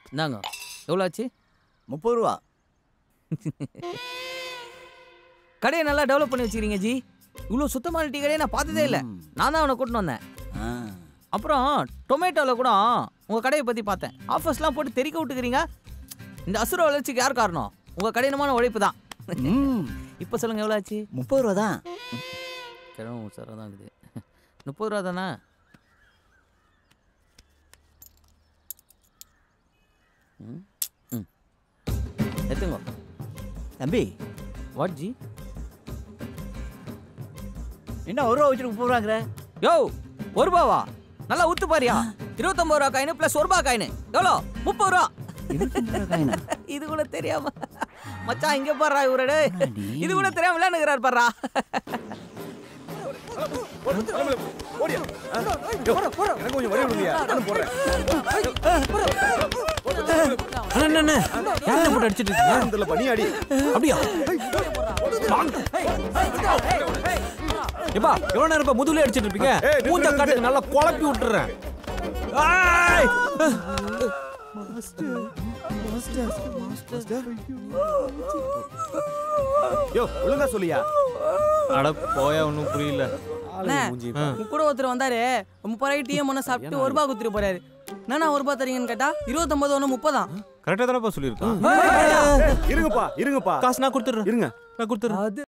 இந்தாங்க எவ்வளோ ஆச்சு முப்பது ரூபா கடையை நல்லா டெவலப் பண்ணி வச்சுக்கிறீங்க ஜி இவ்வளோ சுத்தமான டீ கடையை நான் பார்த்ததே இல்லை நான் தான் அவனை கூட்டின்னு வந்தேன் ஆ. அப்புறம் டொமேட்டோவில் கூட உங்கள் கடையை பற்றி பார்த்தேன் ஆஃபர்ஸ்லாம் போட்டு தெறிக்க விட்டுக்கிறீங்க இந்த அசுர வளர்ச்சிக்கு யார் காரணம் உங்கள் கடினமான உழைப்பு தான் ம் இப்போ சொல்லுங்கள் எவ்வளோ ஆச்சு முப்பது ரூபா தான் கிழமை சார் தான் இருக்குது முப்பது ரூபா தானே ம் ம் எடுத்துங்க தம்பி வாட் ஜி என்ன ஒரு ரூபா வச்சுட்டு முப்பது ரூபாங்கிற யோ ஒரு ரூபாவா நல்லா ஊத்து பாரியா இருபத்தொம்பது ரூபா காயின் ப்ளஸ் ஒரு ரூபா காயின் எவ்வளோ முப்பது ரூபா இருபத்தஞ்சு ரூபா காயினா இது கூட தெரியாம மச்சான் இங்க பாடுறா இவரு டேய். என்னடி? இது கூட தெரியாம விளையாண்டுக்கிறார் பாடுறா எனக்கு கொஞ்சம் வழி விடுங்கய்யா நானும் போடுறேன் அண்ணா அண்ணா யாரை போட்டு அடிச்சிட்டு இருக்கீங்க யாரும் தெரியல பண்ணி அடி அப்படியா எப்பா எவ்வளவு நேரம் இப்ப முதுகுல அடிச்சிட்டு இருப்பீங்க ஏய், நிறுத்து, மூஞ்ச நிறுத்து. காட்டுக்கு நல்லா குழப்பி விட்டுறேன் ஆய்! யோ ஒழுங்கா சொல்லியா அட போயா ஒன்றும் புரியல அண்ணே, உங்க கூட ஒருத்தர் வந்தாரு முப்பது ரூபாய்க்கு டீ மண்ண சாப்பிட்டு ஒரு ரூபா குத்துட்டு போறாரு என்னண்ணா ஒரு ரூபா தரீங்கன்னு கேட்டா இருபத்தொன்பது ஒன்று முப்பதான் கரெக்டா தானப்பா சொல்லியிருக்கான் இருங்கப்பா இருங்கப்பா காசு நான் கொடுத்துட்றேன் இருங்க நான் கொடுத்துட்றேன் அது